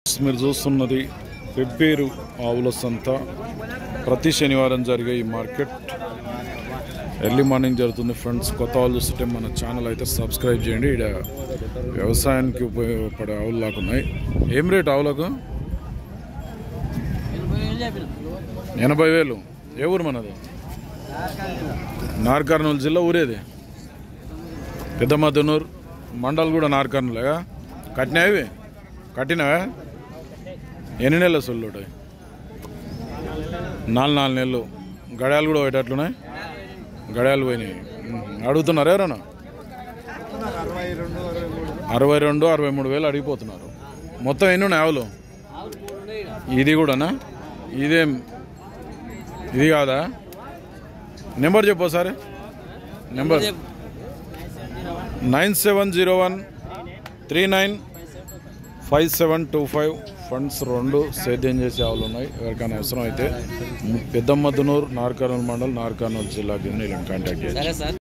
మీరు చూస్తున్నది పెబ్బేరు ఆవుల సంత ప్రతి శనివారం జరిగే ఈ మార్కెట్ ఎర్లీ మార్నింగ్ జరుగుతుంది ఫ్రెండ్స్ కొత్త వాళ్ళు చూస్తుంటే మన ఛానల్ అయితే సబ్స్క్రైబ్ చేయండి ఇక్కడ వ్యవసాయానికి ఉపయోగపడే ఆవులు లాగా ఉన్నాయి ఏం రేట్ ఆవులకు ఎనభై వేలు ఏ ఊరు మనది నార్కర్నూలు జిల్లా ఊరేది పెద్దమద్దనూరు మండల్ కూడా నార్కర్నూలేగా కట్టినావి కట్టినవా ఎన్ని నెలలు సొల్లుంటాయి నాలుగు నాలుగు నెలలు గడియాలు కూడా పోయేటట్లున్నాయి గడియాలు పోయినాయి ఉమ్. అడుగుతున్నారు ఎవరన్నా అరవై రెండు అరవై మూడు వేలు అడిగిపోతున్నారు మొత్తం ఎన్ని ఉన్నాయి ఆవులు ఇది కూడానా ఇదేం ఇది కాదా నెంబర్ చెప్పు ఒకసారి number nine seven zero one three nine five seven two five ఫండ్స్ రెండు సేద్యం చేసే ఆవులు ఉన్నాయి ఎవరికైనా అవసరం అయితే పెద్దమ్మద్దునూరు నార్కర్నూలు మండల్ నార్కర్నూలు జిల్లాకి వీళ్ళని కాంటాక్ట్ చేయండి సరే సార్